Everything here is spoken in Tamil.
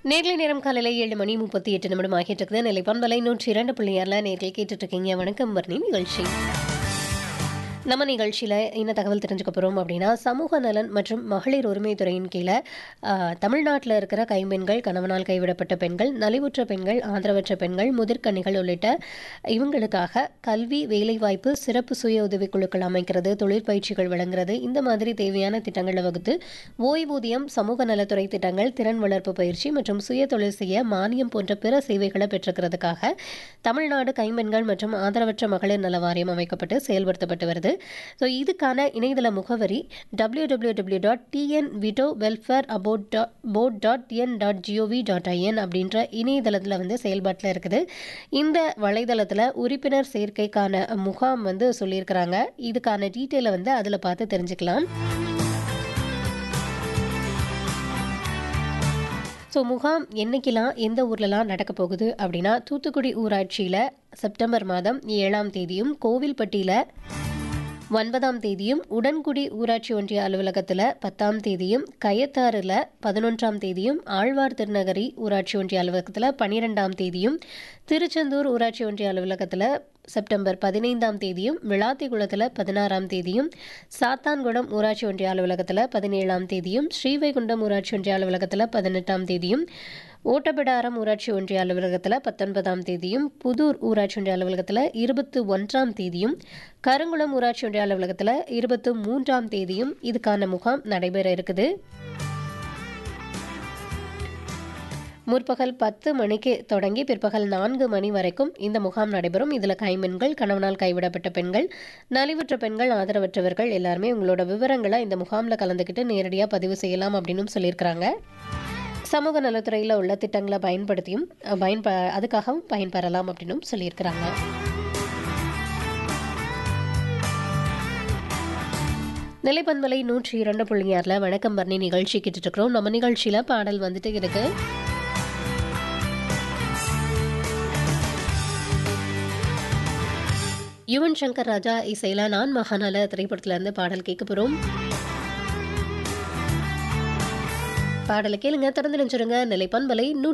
நேர்லை நேரம் காலையில் ஏழு மணி முப்பத்தி எட்டு நிமிடம் ஆகிட்டு இருக்குது நிலை பண்பலை நூற்றி இரண்டு புள்ளியாரில் நேர்கள் கேட்டுட்டு இருக்கீங்க வணக்கம் வர்ணி நிகழ்ச்சி நம்ம நிகழ்ச்சியில் என்ன தகவல் தெரிஞ்சுக்க போகிறோம் அப்படின்னா சமூக நலன் மற்றும் மகளிர் உரிமைத்துறையின் கீழே தமிழ்நாட்டில் இருக்கிற கைம்பெண்கள் கணவனால் கைவிடப்பட்ட பெண்கள் நலிவுற்ற பெண்கள் ஆதரவற்ற பெண்கள் முதிர்கன்னிகள் உள்ளிட்ட இவங்களுக்காக கல்வி வேலைவாய்ப்பு சிறப்பு சுய உதவிக்குழுக்கள் அமைக்கிறது தொழிற்பயிற்சிகள் வழங்குறது இந்த மாதிரி தேவையான திட்டங்களை வகுத்து ஓய்வூதியம் சமூக நலத்துறை திட்டங்கள் திறன் வளர்ப்பு பயிற்சி மற்றும் சுய தொழில் செய்ய மானியம் போன்ற பிற சேவைகளை பெற்றுக்கிறதுக்காக தமிழ்நாடு கைம்பெண்கள் மற்றும் ஆதரவற்ற மகளிர் நல வாரியம் அமைக்கப்பட்டு செயல்படுத்தப்பட்டு வருது ஸோ இதுக்கான இணையதள முகவரி W W W dot TN widow welfare abode dot board dot TN dot GOV dot IN அப்படின்ற இணையதளத்தில் வந்து செயல்பாட்டில் இருக்குது இந்த வலைதளத்தில் உறுப்பினர் சேர்க்கைக்கான முகாம் வந்து சொல்லியிருக்கிறாங்க இதுக்கான டீட்டெயிலை வந்து அதில் பார்த்து தெரிஞ்சுக்கலாம் ஸோ முகாம் என்னைக்கெல்லாம் எந்த ஊர்லலாம் நடக்க போகுது அப்படின்னா தூத்துக்குடி ஊராட்சியில் செப்டம்பர் மாதம் ஏழாம் தேதியும் கோவில்பட்டியில் ஒன்பதாம் தேதியும் உடன்குடி ஊராட்சி ஒன்றிய அலுவலகத்தில் பத்தாம் தேதியும் கயத்தாறில் பதினொன்றாம் தேதியும் ஆழ்வார் திருநகரி ஊராட்சி ஒன்றிய அலுவலகத்தில் பன்னிரெண்டாம் தேதியும் திருச்செந்தூர் ஊராட்சி ஒன்றிய அலுவலகத்தில் செப்டம்பர் பதினைந்தாம் தேதியும் விளாத்திகுளத்தில் பதினாறாம் தேதியும் சாத்தான்குளம் ஊராட்சி ஒன்றிய அலுவலகத்தில் பதினேழாம் தேதியும் ஸ்ரீவைகுண்டம் ஊராட்சி ஒன்றிய அலுவலகத்தில் பதினெட்டாம் தேதியும் ஓட்டப்பிடாரம் ஊராட்சி ஒன்றிய அலுவலகத்தில் பத்தொன்பதாம் தேதியும் புதூர் ஊராட்சி ஒன்றிய அலுவலகத்தில் இருபத்தி ஒன்றாம் தேதியும் கருங்குளம் ஊராட்சி ஒன்றிய அலுவலகத்தில் இருபத்தி மூன்றாம் தேதியும் இதுக்கான முகாம் நடைபெற இருக்குது முற்பகல் பத்து மணிக்கு தொடங்கி பிற்பகல் நான்கு மணி வரைக்கும் இந்த முகாம் நடைபெறும் இதில் கைம்பெண்கள் கணவனால் கைவிடப்பட்ட பெண்கள் நலிவுற்ற பெண்கள் ஆதரவற்றவர்கள் எல்லாருமே உங்களோட விவரங்களை இந்த முகாமில் கலந்துக்கிட்டு நேரடியாக பதிவு செய்யலாம் அப்படின்னு சொல்லியிருக்கிறாங்க சமூக நலத்துறையில் உள்ள திட்டங்களை பயன்படுத்தியும் பயன்ப அதுக்காகவும் பயன்பெறலாம் அப்படின்னும் சொல்லியிருக்கிறாங்க நிலைப்பன்மலை நூற்றி இரண்டு புள்ளி ஆறில் வணக்கம் பர்ணி நிகழ்ச்சி கேட்டுட்டு இருக்கிறோம் நம்ம நிகழ்ச்சியில் பாடல் வந்துட்டு இருக்கு யுவன் சங்கர் ராஜா இசையில நான் மகாநல திரைப்படத்துல இருந்து பாடல் கேட்க போறோம் பாடலை கேளுங்க திறந்து நினைச்சிருங்க நிலைப்பண்பலை